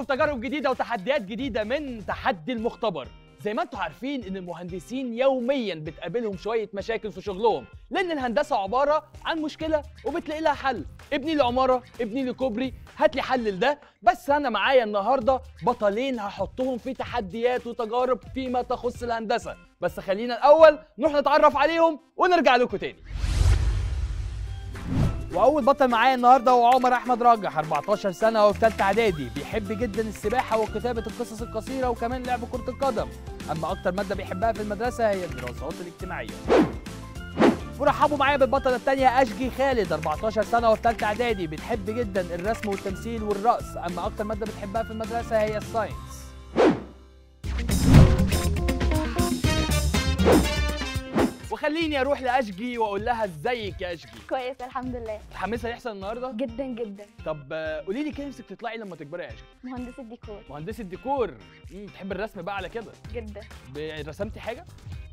في تجارب جديدة وتحديات جديدة من تحدي المختبر زي ما انتم عارفين ان المهندسين يوميا بتقابلهم شويه مشاكل في شغلهم لان الهندسه عباره عن مشكله وبتلاقي لها حل ابني لي عماره ابني لي كوبري هات لي حل لده بس انا معايا النهارده بطلين هحطهم في تحديات وتجارب فيما تخص الهندسه بس خلينا الاول نروح نتعرف عليهم ونرجع لكم تاني واول بطل معايا النهارده هو عمر احمد راجح 14 سنه وفي ثالثه اعدادي بيحب جدا السباحه وكتابه القصص القصيره وكمان لعب كره القدم اما اكتر ماده بيحبها في المدرسه هي الدراسات الاجتماعيه ورحبوا معايا بالبطله الثانيه اشجي خالد 14 سنه وفي ثالثه اعدادي بتحب جدا الرسم والتمثيل والرقص اما اكتر ماده بتحبها في المدرسه هي الساينس وخليني اروح لاشجي واقول لها ازيك يا اشجي كويس الحمد لله متحمسه يحصل النهارده جدا جدا طب آه، قولي لي كده نفسك تطلعي لما تكبري يا اشجي مهندسة ديكور مهندسه ديكور امم بتحب الرسم بقى على كده جدا ب- رسمتي حاجه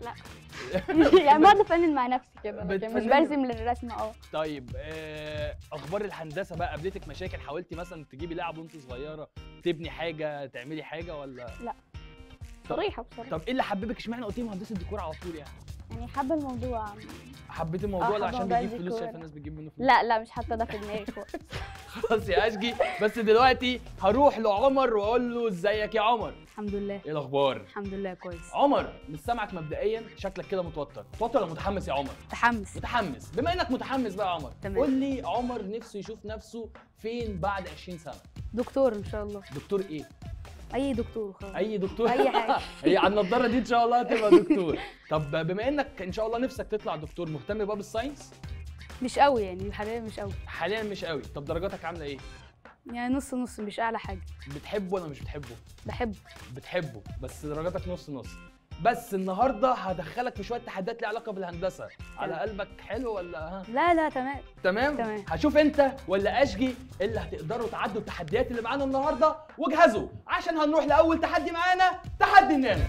يعني بقعد افنن مع نفسي كده لكن مش بتفنني؟ برسم للرسم اه طيب آه، اخبار الهندسه بقى قابلتك مشاكل حاولتي مثلا تجيبي لعب وانت صغيره تبني حاجه تعملي حاجه ولا صريحة بصراحة طب ايه اللي حببك اشمعنى قلتي مهندسه ديكور على طول يعني يعني حابة الموضوع حبيتي الموضوع آه، ولا حابة عشان موضوع بيجيب فلوس الديكور. شايفه الناس بتجيب منه فلوس لا لا مش حاطة ده في دماغي خالص خلاص يا اشجي بس دلوقتي هروح لعمر واقول له ازيك يا عمر الحمد لله ايه الاخبار الحمد لله كويس عمر مش سامعك مبدئيا شكلك كده متوتر متوتر ولا متحمس يا عمر متحمس متحمس بما انك متحمس بقى يا عمر تمام. قول لي عمر نفسه يشوف نفسه فين بعد 20 سنه دكتور ان شاء الله دكتور ايه اي دكتور خلاص اي دكتور أي حاجة. هي على النضاره دي ان شاء الله هتبقى دكتور طب بما انك ان شاء الله نفسك تطلع دكتور مهتم بقى بالساينس مش قوي يعني حاليا مش قوي حاليا مش قوي طب درجاتك عامله ايه يعني نص نص مش اعلى حاجه بتحبه ولا مش بتحبه بحب بتحبه بس درجاتك نص نص بس النهارده هدخلك في شويه تحديات ليها علاقه بالهندسه على تمام. قلبك حلو ولا ها لا لا تمام تمام تمام. هشوف انت ولا اشجي اللي هتقدروا تعدوا التحديات اللي معانا النهارده واجهزوا عشان هنروح لاول تحدي معانا تحدي النانو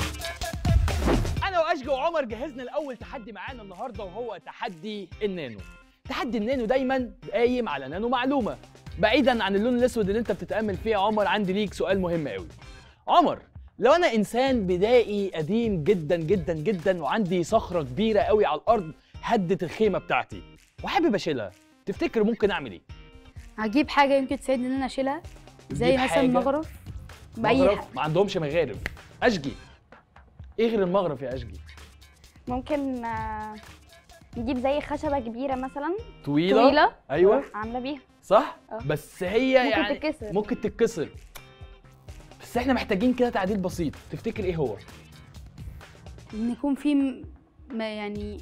انا واشجي وعمر جهزنا لاول تحدي معانا النهارده وهو تحدي النانو تحدي النانو دايما قايم على نانو معلومه بعيدا عن اللون الاسود اللي انت بتتامل فيه يا عمر عندي ليك سؤال مهم قوي عمر لو انا انسان بدائي قديم جدا جدا جدا وعندي صخره كبيره قوي على الارض هدت الخيمه بتاعتي وحابب اشيلها تفتكر ممكن اعمل ايه هجيب حاجه يمكن تساعدني ان انا اشيلها زي تجيب مثلا حاجة؟ مغرف باي مغرف حاجه ما عندهمش مغارف اشجي ايه غير المغرف يا اشجي ممكن آه، نجيب زي خشبة كبيرة مثلا طويله, طويلة ايوه وأروح عاملة بيها صح اه. بس هي ممكن يعني تتكسر. ممكن تتكسر بس احنا محتاجين كده تعديل بسيط تفتكر ايه هو ان يكون في م- ما يعني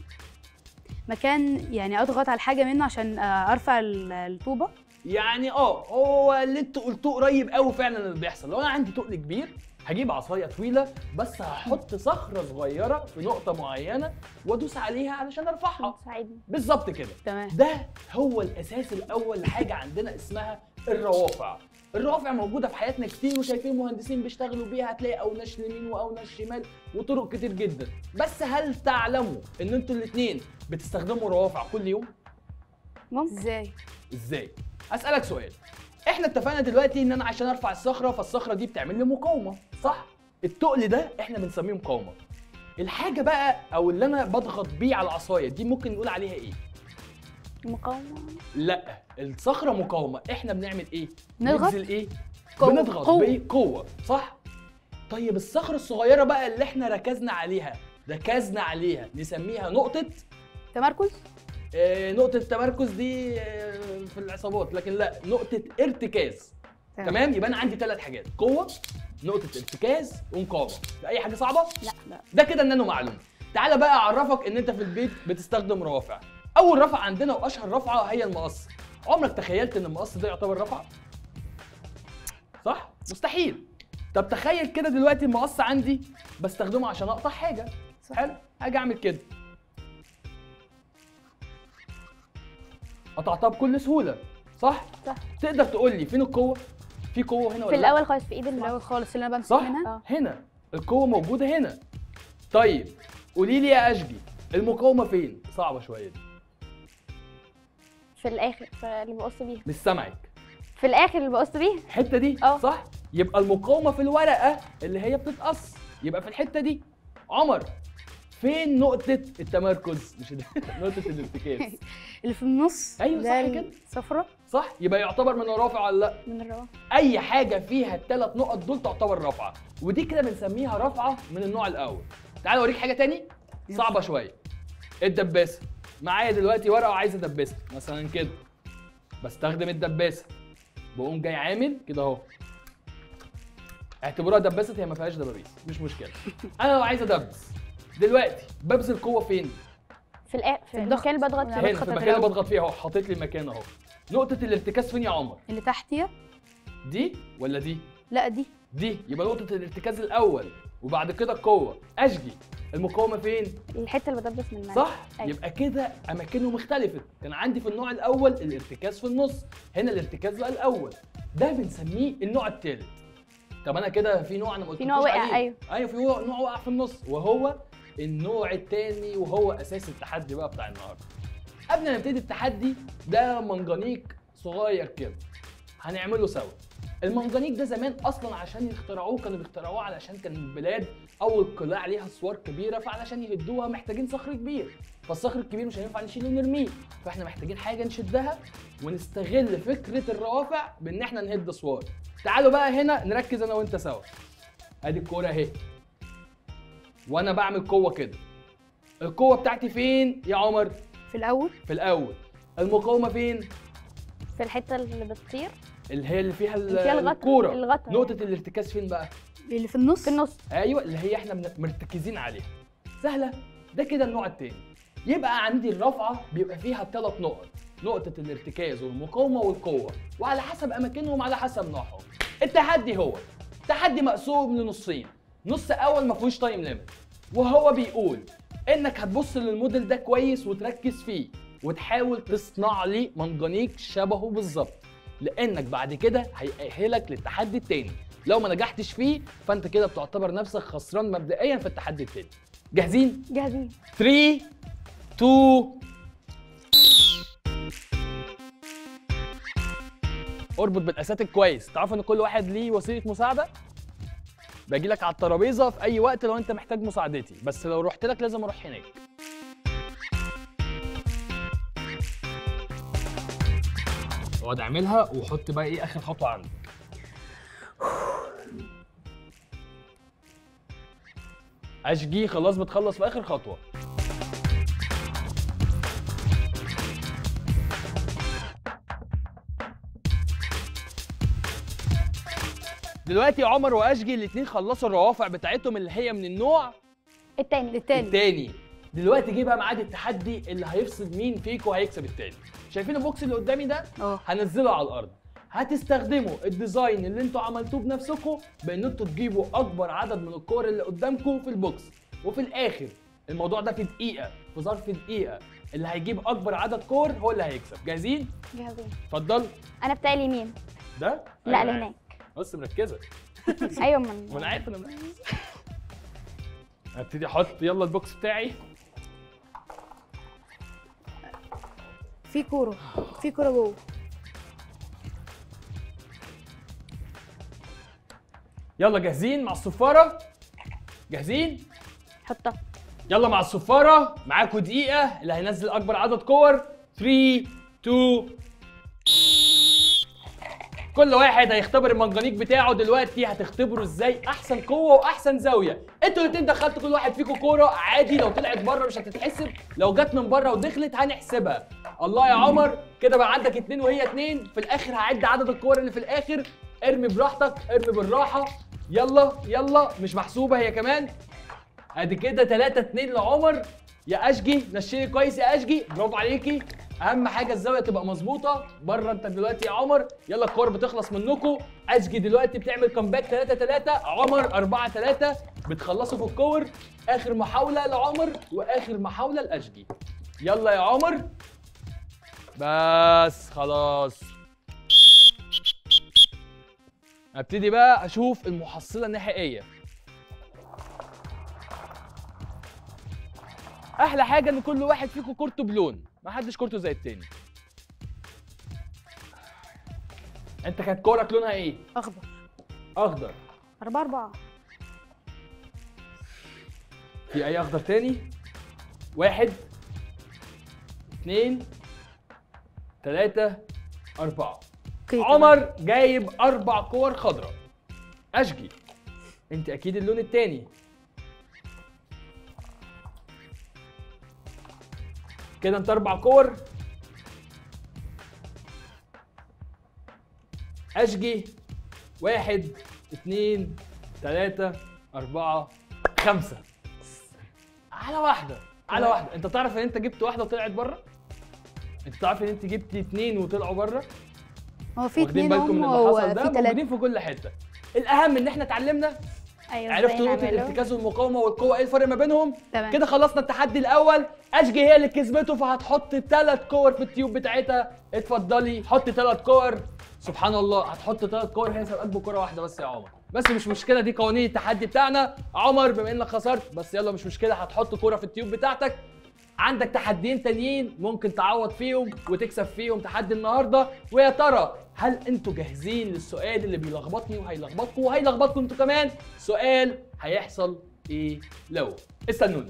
مكان يعني اضغط على حاجه منه عشان آه، ارفع ال- الطوبه يعني اه هو اللي انتوا قلتوه قريب قوي فعلا اللي بيحصل لو انا عندي تقل كبير هجيب عصايه طويله بس هحط صخره صغيره في نقطه معينه وادوس عليها علشان ارفعها تساعدني بالظبط كده تمام ده هو الاساس الاول لحاجه عندنا اسمها الروافع الروافع موجوده في حياتنا كتير وشايفين مهندسين بيشتغلوا بيها هتلاقي اوناش يمين واوناش شمال وطرق كتير جدا بس هل تعلموا ان انتوا الاثنين بتستخدموا روافع كل يوم ممكن ازاي ازاي اسالك سؤال احنا اتفقنا دلوقتي ان انا عشان ارفع الصخره فالصخره دي بتعمل لي مقاومه صح التقل ده احنا بنسميه مقاومه الحاجه بقى او اللي انا بضغط بيه على العصايه دي ممكن نقول عليها ايه مقاومة لا الصخره مقاومه احنا بنعمل ايه نضغط؟ نبذل ايه قوة. بنضغط قوة. بايه قوه صح طيب الصخره الصغيره بقى اللي احنا ركزنا عليها ركزنا عليها نسميها نقطه تمركز آه، نقطة التمركز دي آه، في العصابات لكن لا نقطة ارتكاز تمام يبقى انا عندي ثلاث حاجات قوة نقطة ارتكاز ومقاومة في أي حاجة صعبة؟ لا لا ده كده النانو معلومة تعالى بقى أعرفك إن أنت في البيت بتستخدم روافع أول رفعة عندنا وأشهر رفعة هي المقص عمرك تخيلت إن المقص ده يعتبر رفعة؟ صح؟ مستحيل طب تخيل كده دلوقتي المقص عندي بستخدمه عشان أقطع حاجة صح. حلو هاجي أعمل كده قطعتها بكل سهولة صح؟ صح تقدر تقول لي فين القوة؟ في قوة هنا ولا في لأ؟ الأول خالص في إيد في الاول المقص خالص اللي انا بمسك صح؟ منها اه هنا القوة موجودة هنا طيب قولي لي يا أشجي المقاومة فين؟ صعبة شوية دي في الآخر في اللي بقص بيها مش سامعك في الاخر اللي بقص بيه الحته دي اه. صح يبقى المقاومه في الورقه اللي هي بتتقص يبقى في الحته دي عمر فين نقطه التمركز مش نقطه الارتكاز اللي في النص أيوة، ده صح كده. الصفرة صح يبقى يعتبر من الرافع ولا لا من الروابط اي حاجه فيها الثلاث نقط دول تعتبر رافعه ودي كده بنسميها رافعه من النوع الاول تعال اوريك حاجه تاني صعبه شويه الدباسه معايا دلوقتي ورقه وعايز ادبسها مثلا كده بستخدم الدباسه بقوم جاي عامل كده اهو اعتبروها دبست هي ما فيهاش دبابيس مش مشكله انا لو عايز ادبس دلوقتي ببذل قوه فين في الآ... في الضغط. المكان اللي بضغط أنا فيه هنا بضغط في في المكان اللي الأول. بضغط فيه اهو حاطط لي المكان اهو نقطه الارتكاز فين يا عمر اللي تحتيها دي ولا دي لا دي دي يبقى نقطة الارتكاز الأول وبعد كده القوة أشجي المقاومة فين؟ الحته اللي بدبس منها صح؟ أيوة. يبقى كده أماكنهم اختلفت كان عندي في النوع الأول الارتكاز في النص هنا الارتكاز بقى الأول ده بنسميه النوع الثالث طب أنا كده في نوع أنا ما في نوع قلتلكوش وقع، عليه. أيوة. أيوه في نوع نوع وقع في النص وهو النوع الثاني وهو أساس التحدي بقى بتاع النهاردة قبل ما نبتدي التحدي ده منجنيق صغير كده هنعمله سوا المنجنيق ده زمان اصلا عشان يخترعوه كانوا بيخترعوه علشان كان البلاد او القلاع ليها اسوار كبيره فعلشان يهدوها محتاجين صخر كبير فالصخر الكبير مش هينفع نشيله ونرميه فاحنا محتاجين حاجه نشدها ونستغل فكره الروافع بان احنا نهد اسوار تعالوا بقى هنا نركز انا وانت سوا ادي الكوره اهي وانا بعمل قوه كده القوه بتاعتي فين يا عمر في الأول في الاول المقاومه فين في الحته اللي بتطير اللي هي اللي فيها, اللي فيها الغطا- الكوره الغطا. نقطه الارتكاز فين بقى اللي في النص في النص ايوه اللي هي احنا من- مرتكزين عليها سهله ده كده النوع التاني يبقى عندي الرفعه بيبقى فيها ثلاث نقط نقطه الارتكاز والمقاومه والقوه وعلى حسب اماكنهم على حسب نوعهم التحدي هو تحدي مقسوم لنصين نص اول ما فيهوش تايم ليميت وهو بيقول انك هتبص للموديل ده كويس وتركز فيه وتحاول تصنع لي منجنيق شبهه بالظبط لانك بعد كده هيأهلك للتحدي التاني لو ما نجحتش فيه فانت كده بتعتبر نفسك خسران مبدئيا في التحدي التاني جاهزين جاهزين 3 2 اربط بالاساتك كويس تعرف ان كل واحد ليه وسيله مساعده باجي لك على الترابيزه في اي وقت لو انت محتاج مساعدتي بس لو رحت لك لازم اروح هناك اقعد اعملها وحط بقى ايه اخر خطوه عندك اشجي خلاص بتخلص في اخر خطوه دلوقتي عمر واشجي الاثنين خلصوا الروافع بتاعتهم اللي هي من النوع التاني التاني التاني دلوقتي جه بقى ميعاد التحدي اللي هيفصل مين فيكم هيكسب التاني شايفين البوكس اللي قدامي ده اه هنزله على الارض هتستخدموا الديزاين اللي انتوا عملتوه بنفسكم بان انتوا تجيبوا اكبر عدد من الكور اللي قدامكم في البوكس وفي الاخر الموضوع ده في دقيقه في ظرف دقيقه اللي هيجيب اكبر عدد كور هو اللي هيكسب جاهزين جاهزين اتفضل انا بتاع اليمين ده لا أيوة، اللي عارف. هناك بص مركزه ايوه من وانا عارف انا مركز هبتدي احط يلا البوكس بتاعي في كورة في كورة جوه يلا جاهزين مع الصفاره جاهزين حطها يلا مع الصفارة معاكوا دقيقة اللي هينزل أكبر عدد كور 3 2 كل واحد هيختبر المنجنيق بتاعه دلوقتي هتختبروا ازاي احسن قوه واحسن زاويه انتوا الاتنين دخلتوا كل واحد فيكم كوره عادي لو طلعت بره مش هتتحسب لو جت من بره ودخلت هنحسبها الله يا عمر كده بقى عندك اتنين وهي اتنين في الاخر هعد عدد الكور اللي في الاخر ارمي براحتك ارمي بالراحه يلا يلا مش محسوبه هي كمان ادي كده 3 2 لعمر يا اشجي نشيلي كويس يا اشجي برافو عليكي اهم حاجه الزاويه تبقى مظبوطه بره انت دلوقتي يا عمر يلا الكور بتخلص منكم اشجي دلوقتي بتعمل كومباك 3 3 عمر 4 3 بتخلصوا في الكور اخر محاوله لعمر واخر محاوله لاشجي يلا يا عمر بس خلاص ابتدي بقى اشوف المحصله النهائيه احلى حاجه ان كل واحد فيكم كورته بلون ما حدش كورته زي التاني انت كانت كورك لونها ايه اخضر اخضر أربعة أربعة في اي اخضر تاني واحد اتنين تلاتة أربعة اوكي تمام. عمر جايب أربع كور خضراء أشجي أنت أكيد اللون التاني كده أنت أربع كور أشجي واحد اتنين تلاتة أربعة خمسة على واحدة على واحدة أنت تعرف إن أنت جبت واحدة وطلعت بره؟ أنت تعرف إن أنت جبت اتنين وطلعوا بره؟ هو في واخدين اتنين بالكم من هم اللي حصل ده وفي تلاتة موجودين في كل حته الاهم ان احنا اتعلمنا ايوه عرفتوا ازاي نقطه نعمله؟ الارتكاز والمقاومه والقوه ايه الفرق ما بينهم تمام كده خلصنا التحدي الاول اشجي هي اللي كسبته فهتحط ثلاث كور في التيوب بتاعتها اتفضلي حطي ثلاث كور سبحان الله هتحط ثلاث كور هي سابقاك بكره واحده بس يا عمر بس مش مشكله دي قوانين التحدي بتاعنا عمر بما انك خسرت بس يلا مش مشكله هتحط كوره في التيوب بتاعتك عندك تحديين تانيين ممكن تعوض فيهم وتكسب فيهم تحدي النهارده ويا ترى هل انتوا جاهزين للسؤال اللي بيلخبطني وهيلخبطكم وهيلخبطكم انتوا كمان سؤال هيحصل ايه لو استنونا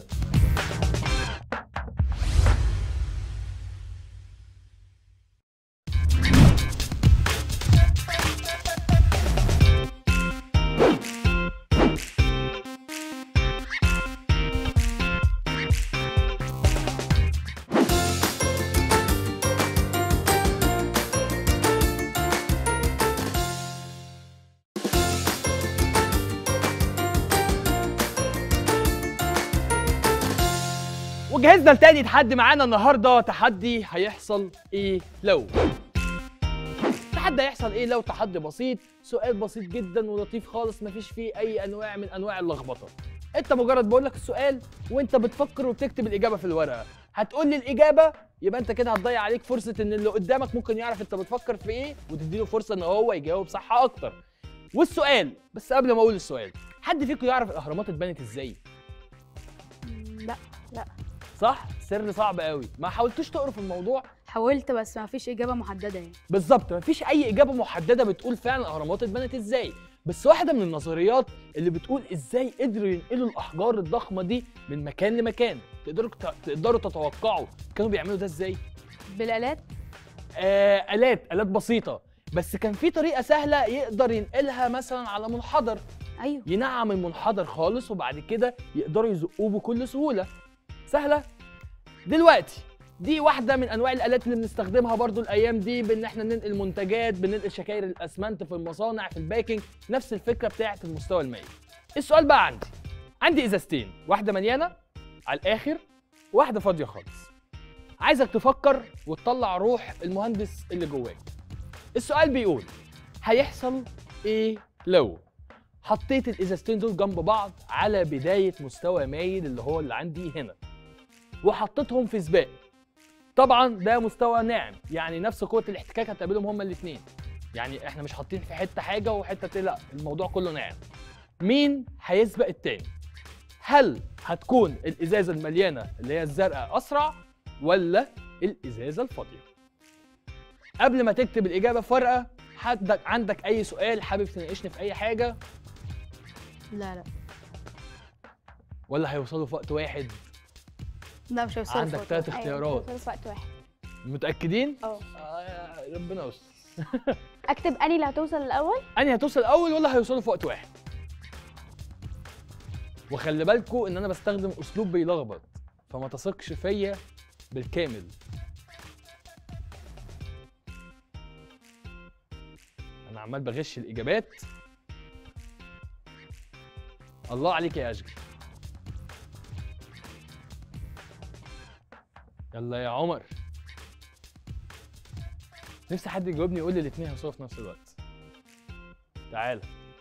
وجهزنا لتاني تحدي معانا النهارده تحدي هيحصل ايه لو تحدي هيحصل ايه لو تحدي بسيط سؤال بسيط جدا ولطيف خالص مفيش فيه اي انواع من انواع اللخبطه انت مجرد بقول لك السؤال وانت بتفكر وبتكتب الاجابه في الورقه هتقول لي الاجابه يبقى انت كده هتضيع عليك فرصه ان اللي قدامك ممكن يعرف انت بتفكر في ايه وتديله فرصه ان هو يجاوب صح اكتر والسؤال بس قبل ما اقول السؤال حد فيكم يعرف الاهرامات اتبنت ازاي مم، لا صح سر صعب قوي ما حاولتوش تقروا في الموضوع حاولت بس ما فيش اجابه محدده يعني بالظبط مفيش اي اجابه محدده بتقول فعلا الاهرامات اتبنت ازاي بس واحده من النظريات اللي بتقول ازاي قدروا ينقلوا الاحجار الضخمه دي من مكان لمكان تقدروا تقدروا تتوقعوا كانوا بيعملوا ده ازاي بالالات آه الات الات بسيطه بس كان في طريقه سهله يقدر ينقلها مثلا على منحدر ايوه ينعم المنحدر خالص وبعد كده يقدروا يزقوه بكل سهوله سهله دلوقتي دي واحده من انواع الالات اللي بنستخدمها برضو الايام دي بان احنا ننقل منتجات بننقل شكاير الاسمنت في المصانع في الباكينج نفس الفكره بتاعه المستوى المائي السؤال بقى عندي عندي ازازتين واحده مليانه على الاخر واحده فاضيه خالص عايزك تفكر وتطلع روح المهندس اللي جواك السؤال بيقول هيحصل ايه لو حطيت الازازتين دول جنب بعض على بدايه مستوى مايل اللي هو اللي عندي هنا وحطيتهم في سباق طبعا ده مستوى ناعم يعني نفس قوه الاحتكاك هتقابلهم هما الاثنين يعني احنا مش حاطين في حته حاجه وحته تانية، لا الموضوع كله ناعم مين هيسبق التاني هل هتكون الازازه المليانه اللي هي الزرقاء اسرع ولا الازازه الفاضيه قبل ما تكتب الاجابه في ورقه حد عندك اي سؤال حابب تناقشني في اي حاجه لا لا ولا هيوصلوا في وقت واحد لا مش هيوصلوا عندك في وقت ثلاث أيوة، اختيارات في وقت واحد متاكدين اه آه ربنا يستر اكتب اني اللي هتوصل الاول انهي هتوصل الاول ولا هيوصلوا في وقت واحد وخلي بالكوا ان انا بستخدم اسلوب بيلخبط فما تثقش فيا بالكامل انا عمال بغش الاجابات الله عليك يا اشجي يلا يا عمر نفسي حد يجاوبني يقول لي الاثنين هيوصلوا في نفس الوقت تعال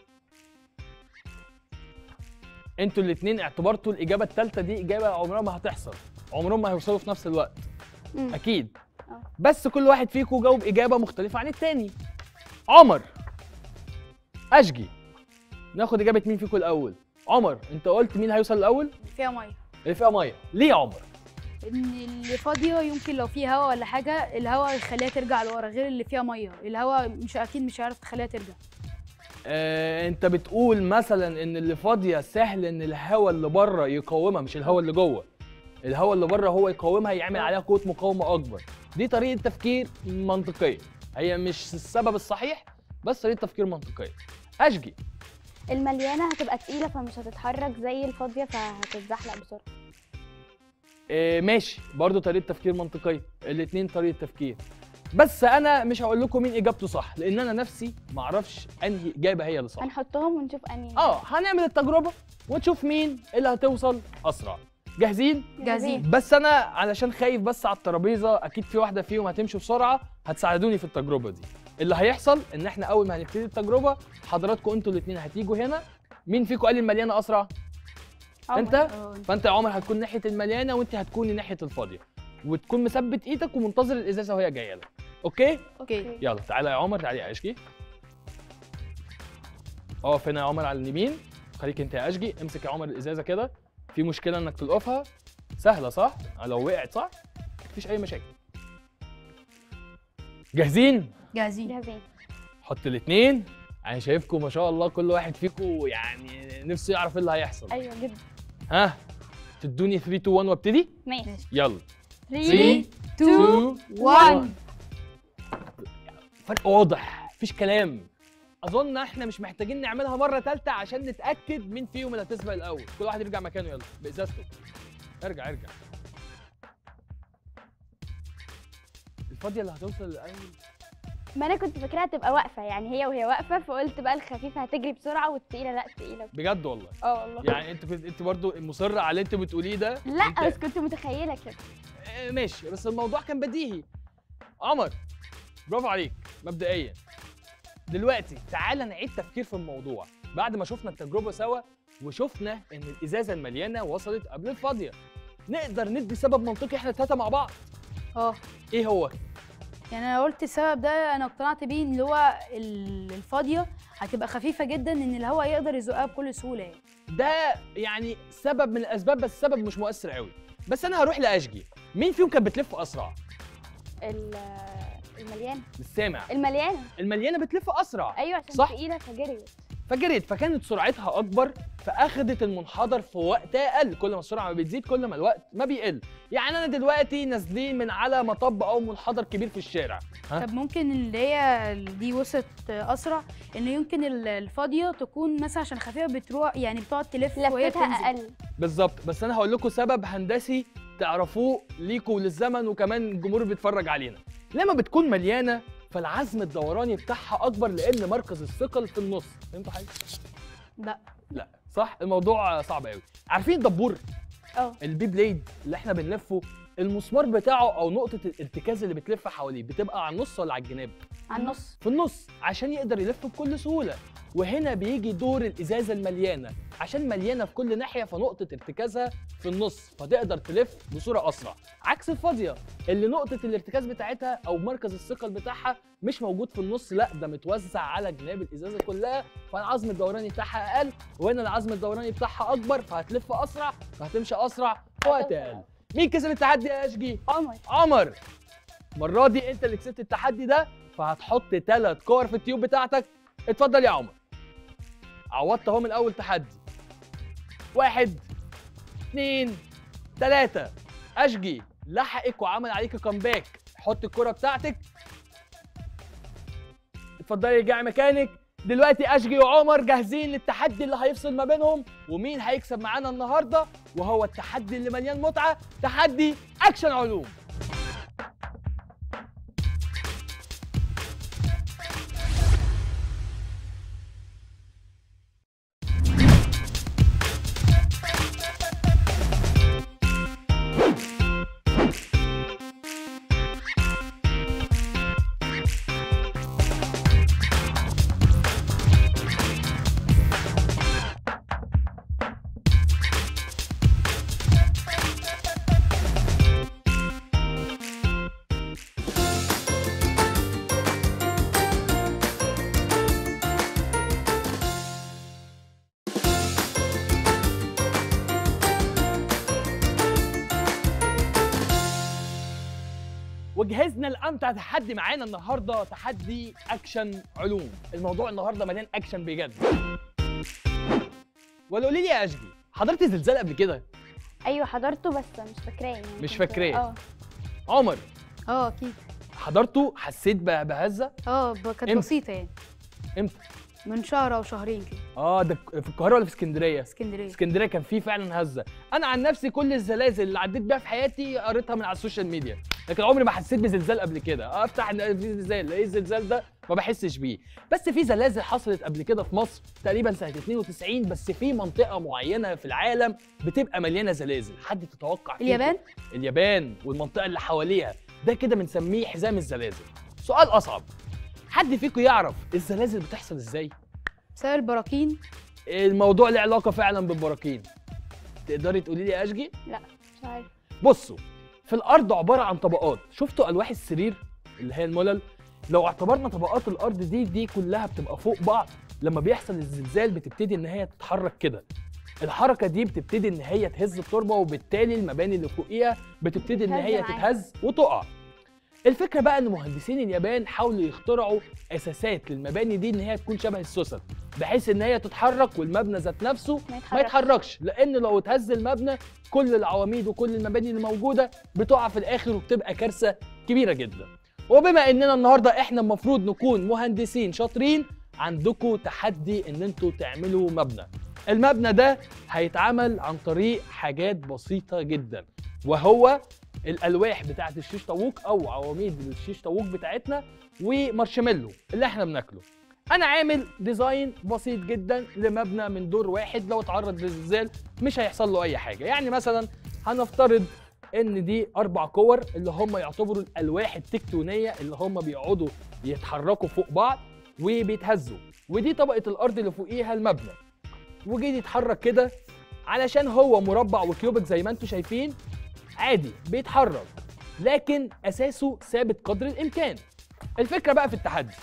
انتوا الاثنين اعتبرتوا الاجابه الثالثه دي اجابه عمرها ما هتحصل عمرهم ما هيوصلوا في نفس الوقت مم. اكيد اه. بس كل واحد فيكم جاوب اجابه مختلفه عن التاني عمر اشجي ناخد اجابه مين فيكم الاول عمر انت قلت مين هيوصل الاول فيها ميه اللي فيها ميه ليه يا عمر ان اللي فاضيه يمكن لو في هوا ولا حاجه الهوا يخليها ترجع لورا غير اللي فيها ميه الهوا مش اكيد مش هيعرف تخليها ترجع آه، انت بتقول مثلا ان اللي فاضيه سهل ان الهواء اللي بره يقاومها مش الهواء اللي جوه الهواء اللي بره هو يقاومها يعمل عليها قوه مقاومه اكبر دي طريقه تفكير منطقيه هي مش السبب الصحيح بس طريقه تفكير منطقيه اشجي المليانه هتبقى تقيله فمش هتتحرك زي الفاضيه فهتتزحلق بسرعه آه، ماشي برضو طريقه تفكير منطقيه الاتنين طريقه تفكير بس انا مش هقول لكم مين اجابته صح لان انا نفسي ما اعرفش انهي اجابه هي اللي صح هنحطهم ونشوف انهي اه هنعمل التجربه ونشوف مين اللي هتوصل اسرع جاهزين جاهزين. بس انا علشان خايف بس على الترابيزه اكيد في واحده فيهم هتمشي بسرعه هتساعدوني في التجربه دي اللي هيحصل ان احنا اول ما هنبتدي التجربه حضراتكم انتوا الاثنين هتيجوا هنا مين فيكم قال المليانه اسرع عمر. انت اه فانت يا عمر هتكون ناحيه المليانه وانت هتكوني ناحيه الفاضيه وتكون مثبت ايدك ومنتظر الازازه وهي جايه لك اوكي اوكي يلا تعالى يا عمر تعالى يا اشجي اقف هنا يا عمر على اليمين خليك انت يا اشجي امسك يا عمر الازازه كده في مشكله انك تلقفها سهله صح لو وقعت صح مفيش اي مشاكل جاهزين جاهزين جاهزين حط الاثنين انا شايفكم ما شاء الله كل واحد فيكم يعني نفسه يعرف ايه اللي هيحصل ايوه جدا ها تدوني 3 2 1 وابتدي ماشي يلا 3 2 1 فرق واضح مفيش كلام اظن احنا مش محتاجين نعملها مره ثالثه عشان نتاكد مين فيهم اللي هتسبق الاول كل واحد يرجع مكانه يلا بازازته ارجع ارجع الفاضيه اللي هتوصل الاول ما انا كنت فاكراها تبقى واقفه يعني هي وهي واقفه فقلت بقى الخفيفه هتجري بسرعه والتقيله لا تقيله بجد والله اه والله يعني انت كنت انت برضو مصره على اللي انت بتقوليه ده لا انت- بس كنت متخيله كده آه، ماشي بس الموضوع كان بديهي عمر برافو عليك مبدئيا دلوقتي تعالى نعيد تفكير في الموضوع بعد ما شفنا التجربه سوا وشفنا ان الازازه المليانه وصلت قبل الفاضيه نقدر ندي سبب منطقي احنا التلاته مع بعض اه ايه هو يعني انا قلت السبب ده انا اقتنعت بيه اللي هو ال- الفاضيه هتبقى خفيفه جدا ان الهواء يقدر يزقها بكل سهوله يعني ده يعني سبب من الاسباب بس سبب مش مؤثر قوي بس انا هروح لاشجي مين فيهم كانت بتلف اسرع ال- المليانه السامع المليانه المليانه بتلف اسرع ايوه عشان صح. تقيله فجريت فجريت فكانت سرعتها اكبر فاخدت المنحدر في وقت اقل كل ما السرعه ما بتزيد كل ما الوقت ما بيقل يعني انا دلوقتي نازلين من على مطب او منحدر كبير في الشارع ها؟ طب ممكن اللي هي دي وصلت اسرع ان يمكن ال- الفاضيه تكون مثلا عشان خفيفه بتروح يعني بتقعد تلف وهي لفتها بتنزل اقل بالظبط بس انا هقول لكم سبب هندسي تعرفوه ليكوا وللزمن وكمان الجمهور بيتفرج علينا لما بتكون مليانه فالعزم الدوراني بتاعها اكبر لان مركز الثقل في النص فهمتوا حاجه لا لا صح الموضوع صعب قوي عارفين الدبور اه البي بليد اللي احنا بنلفه المسمار بتاعه او نقطه الارتكاز اللي بتلف حواليه بتبقى على النص ولا على الجناب على النص في النص عشان يقدر يلف بكل سهوله وهنا بيجي دور الازازه المليانه عشان مليانه في كل ناحيه فنقطه ارتكازها في النص فتقدر تلف بصوره اسرع عكس الفاضيه اللي نقطه الارتكاز بتاعتها او مركز الثقل بتاعها مش موجود في النص لا ده متوزع على جناب الازازه كلها فالعزم الدوراني بتاعها اقل وهنا العزم الدوراني بتاعها اكبر فهتلف اسرع فهتمشي اسرع في وقت اقل مين كسب التحدي يا اشجي عمر عمر المره دي انت اللي كسبت التحدي ده فهتحط ثلاث كور في التيوب بتاعتك اتفضل يا عمر عوضت اهو من اول تحدي واحد اتنين تلاتة اشجي لحقك وعمل عليك كومباك حط الكرة بتاعتك اتفضلي ارجعي مكانك دلوقتي اشجي وعمر جاهزين للتحدي اللي هيفصل ما بينهم ومين هيكسب معانا النهارده وهو التحدي اللي مليان متعه تحدي اكشن علوم وجهزنا لامتع تحدي معانا النهارده تحدي اكشن علوم الموضوع النهارده مليان اكشن بجد ولا قولي لي يا اشجي حضرتي زلزال قبل كده ايوه حضرته بس مش فاكراه يعني مش كنت- فاكراه. اه عمر اه اكيد حضرته حسيت ب- بهزه اه ب- كانت امتى؟ بسيطه يعني امتى من شهر او شهرين كده اه ده في القاهره ولا في اسكندريه اسكندريه اسكندريه كان فيه فعلا هزه انا عن نفسي كل الزلازل اللي عديت بيها في حياتي قريتها من على السوشيال ميديا لكن عمري ما حسيت بزلزال قبل كده افتح إن في زلزال ايه الزلزال ده ما بحسش بيه بس في زلازل حصلت قبل كده في مصر تقريبا سنه 92 بس في منطقه معينه في العالم بتبقى مليانه زلازل حد تتوقع فيه اليابان اليابان والمنطقه اللي حواليها ده كده بنسميه حزام الزلازل سؤال اصعب حد فيكم يعرف الزلازل بتحصل ازاي بسبب البراكين الموضوع له علاقه فعلا بالبراكين تقدري تقولي لي يا اشجي مش عارف بصوا في الارض عباره عن طبقات شفتوا الواح السرير اللي هي الملل لو اعتبرنا طبقات الارض دي دي كلها بتبقى فوق بعض لما بيحصل الزلزال بتبتدي ان هي تتحرك كده الحركه دي بتبتدي ان هي تهز التربه وبالتالي المباني اللي فوقيها بتبتدي ان تتهز هي معاها. تتهز وتقع الفكره بقى ان مهندسين اليابان حاولوا يخترعوا اساسات للمباني دي ان هي تكون شبه السوسن بحيث ان هي تتحرك والمبنى ذات نفسه ما ما يتحركش يتحركش لان لو اتهز المبنى كل العواميد وكل المباني اللي موجوده بتقع في الاخر وبتبقى كارثه كبيره جدا وبما اننا النهارده احنا المفروض نكون مهندسين شاطرين عندكم تحدي ان انتوا تعملوا مبنى المبنى ده هيتعمل عن طريق حاجات بسيطه جدا وهو الالواح بتاعه الشيش طاووق او عواميد الشيش طاووق بتاعتنا ومارشميلو اللي احنا بناكله انا عامل ديزاين بسيط جدا لمبنى من دور واحد لو اتعرض للزلزال مش هيحصل له اي حاجه يعني مثلا هنفترض ان دي اربع كور اللي هم يعتبروا الالواح التكتونيه اللي هم بيقعدوا يتحركوا فوق بعض وبيتهزوا ودي طبقه الارض اللي فوقيها المبنى وجي يتحرك كده علشان هو مربع وكيوبك زي ما انتم شايفين عادي بيتحرك لكن اساسه ثابت قدر الامكان الفكره بقى في التحدي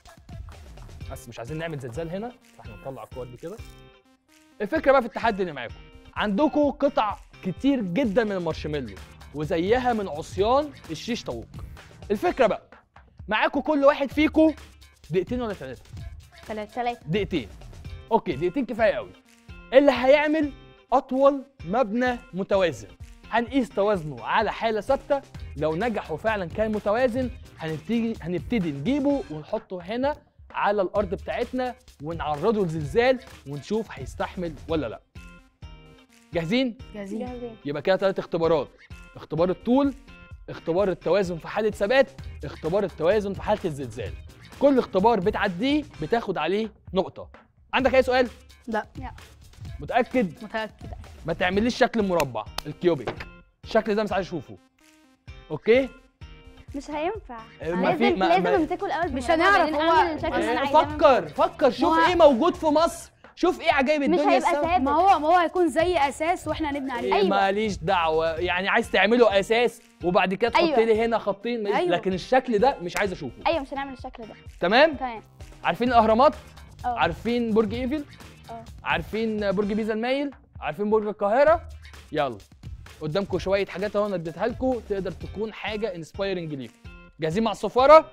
بس مش عايزين نعمل زلزال هنا فاحنا نطلع الكور دي كده الفكره بقى في التحدي اللي معاكم عندكم قطع كتير جدا من المارشميلو وزيها من عصيان الشيش طاووق الفكره بقى معاكم كل واحد فيكم دقيقتين ولا ثلاثه ثلاثة ثلاثة دقيقتين اوكي دقيقتين كفايه قوي اللي هيعمل اطول مبنى متوازن هنقيس توازنه على حاله ثابته لو نجح وفعلا كان متوازن هنبتدي هنبتدي نجيبه ونحطه هنا على الارض بتاعتنا ونعرضه لزلزال ونشوف هيستحمل ولا لا جاهزين جاهزين جاهزين يبقى كده ثلاث اختبارات اختبار الطول اختبار التوازن في حاله ثبات اختبار التوازن في حاله الزلزال كل اختبار بتعديه بتاخد عليه نقطه عندك اي سؤال لا متاكد متاكد ما تعمليش شكل مربع الكيوبيك الشكل ده مش عايز اشوفه اوكي مش هينفع ما في- لازم ما- لازم ما- امسكه الاول مش بالمربع هنعرف وبعدين هو- اعمل الشكل اللي انا إيه، عايزاه فكر فكر شوف ما هو- ايه موجود في مصر شوف ايه عجائب مش الدنيا هيبقى السبع. ثابت ما هو ما هو هيكون زي اساس واحنا هنبني عليه إيه ماليش دعوه يعني عايز تعمله اساس وبعد كده تحط أيوة. لي هنا خطين أيوة. لكن الشكل ده مش عايز اشوفه ايوه مش هنعمل الشكل ده تمام تمام عارفين الاهرامات اه عارفين برج ايفل اه عارفين برج بيزا المايل عارفين برج القاهره يلا قدامكم شويه حاجات اهو انا اديتها لكم تقدر تكون حاجه انسبايرنج ليكم جاهزين مع الصفاره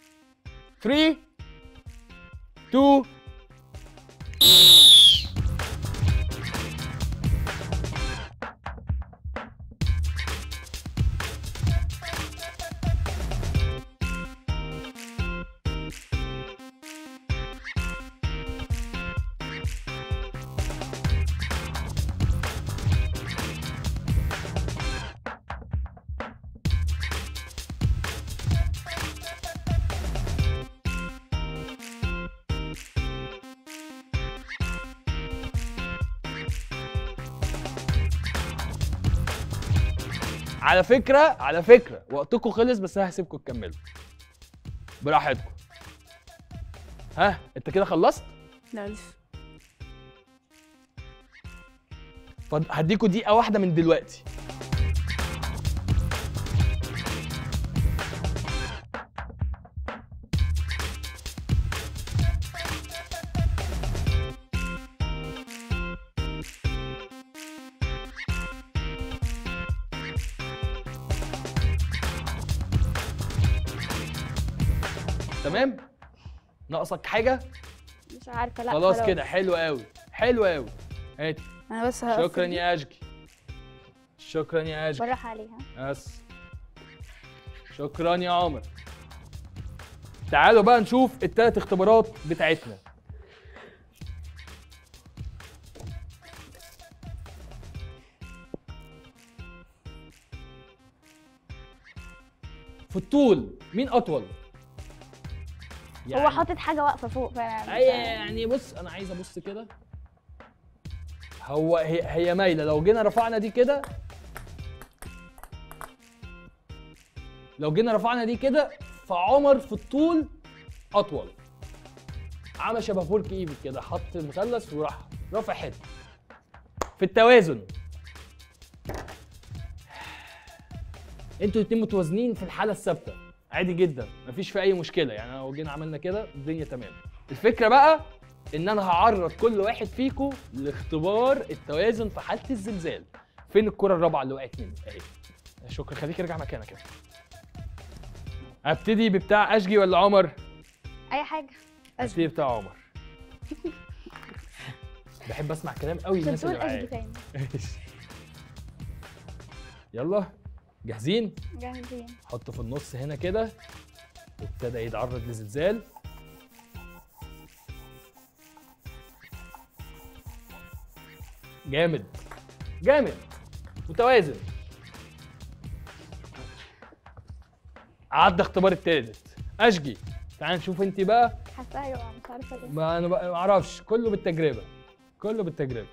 3 2 على فكره على فكره وقتكم خلص بس انا هسيبكم تكملوا براحتكم ها انت كده خلصت لا لسه فض- هديكوا دقيقه واحده من دلوقتي تمام ناقصك حاجه مش عارفه لا خلاص كده حلو قوي حلو قوي هاتي انا بس هقفل شكرا دي. يا اشجي شكرا يا اشجي بالراحه عليها بس شكرا يا عمر تعالوا بقى نشوف التلات اختبارات بتاعتنا في الطول مين اطول هو حاطط حاجه واقفه فوق فانا مش أي عارفة. يعني بص انا عايز ابص كده هو هي هي مايله لو جينا رفعنا دي كده لو جينا رفعنا دي كده فعمر في الطول اطول عمل شبه فولك ايفل كده حط المثلث وراح رافع حته في التوازن انتوا الاتنين متوازنين في الحاله الثابته عادي جدا مفيش في اي مشكله يعني لو جينا عملنا كده الدنيا تمام الفكره بقى ان انا هعرض كل واحد فيكم لاختبار التوازن في حاله الزلزال فين الكره الرابعه اللي وقعت مني اهي شكرا خليك ارجع مكانك كده ابتدي ببتاع اشجي ولا عمر اي حاجه ابتدي بتاع عمر بحب اسمع كلام قوي عشان الناس تقول اللي اشجي معايا تاني يلا جاهزين جاهزين حطه في النص هنا كده وابتدى يتعرض لزلزال جامد جامد متوازن عدى اختبار التالت اشجي تعال نشوف انت بقى حاساها يقع مش عارفه ليه ما انا بقى ما اعرفش كله بالتجربه كله بالتجربه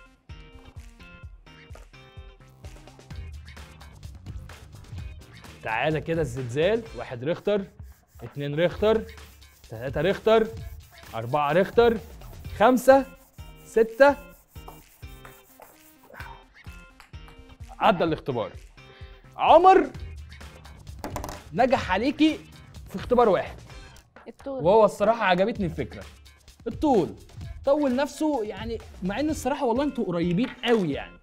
تعالى كده الزلزال واحد ريختر اتنين ريختر تلاتة ريختر أربعة ريختر خمسة ستة عدى الاختبار عمر نجح عليكي في اختبار واحد الطول وهو الصراحه عجبتني الفكره الطول طول نفسه يعني مع ان الصراحه والله انتوا قريبين قوي يعني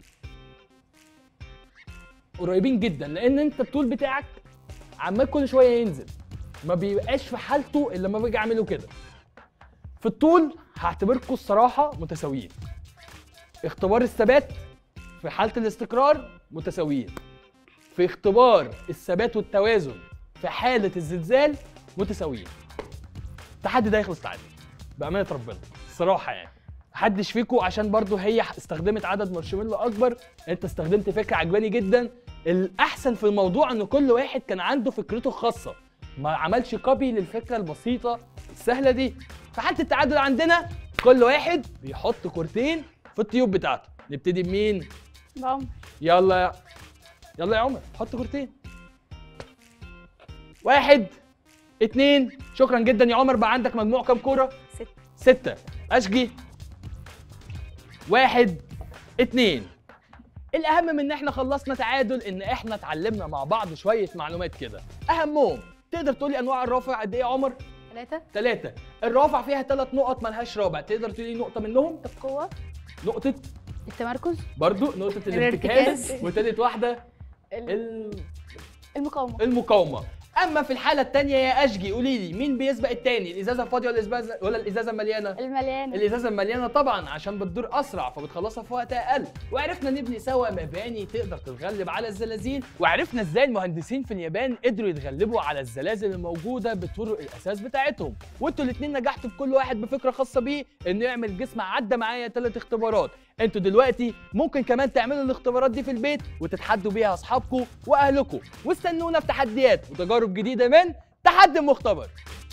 قريبين جدا لان انت الطول بتاعك عمال كل شويه ينزل ما بيبقاش في حالته الا لما باجي اعمله كده في الطول هعتبركم الصراحه متساويين اختبار الثبات في حاله الاستقرار متساويين في اختبار الثبات والتوازن في حاله الزلزال متساويين التحدي ده يخلص تعادل بامانه ربنا الصراحه يعني محدش فيكم عشان برضو هي استخدمت عدد مارشميلو اكبر انت استخدمت فكره عجباني جدا الاحسن في الموضوع ان كل واحد كان عنده فكرته الخاصه ما عملش كوبي للفكره البسيطه السهله دي في حاله التعادل عندنا كل واحد بيحط كورتين في الطيوب بتاعته نبتدي بمين بعمر يلا يا يلا يا عمر حط كورتين واحد اتنين شكرا جدا يا عمر بقى عندك مجموع كام كوره ست ستة أشجي واحد اتنين الأهم من إن إحنا خلصنا تعادل إن إحنا اتعلمنا مع بعض شوية معلومات كده أهمهم تقدر تقولي أنواع الرافع قد إيه يا عمر؟ ثلاثة ثلاثة الرافع فيها ثلاث نقط ملهاش رابع تقدر تقولي نقطة منهم؟ القوه نقطة التمركز برضو نقطة الارتكاز الارتكاز. وتالت واحدة ال- ال- المقاومه المقاومة أما في الحالة التانية يا أشجي قولي لي مين بيسبق التاني الإزازة الفاضية ولا الإزازة ولا الإزازة المليانة؟ المليانه الازازه المليانه طبعا عشان بتدور اسرع فبتخلصها في وقت اقل وعرفنا نبني سوا مباني تقدر تتغلب على الزلازل وعرفنا ازاي المهندسين في اليابان قدروا يتغلبوا على الزلازل الموجوده بطرق الاساس بتاعتهم وانتوا الاثنين نجحتوا في كل واحد بفكره خاصه بيه انه يعمل جسم عدى معايا ثلاث اختبارات انتوا دلوقتي ممكن كمان تعملوا الاختبارات دي في البيت وتتحدوا بيها اصحابكم واهلكم واستنونا في تحديات وتجارب جديده من تحدي مختبر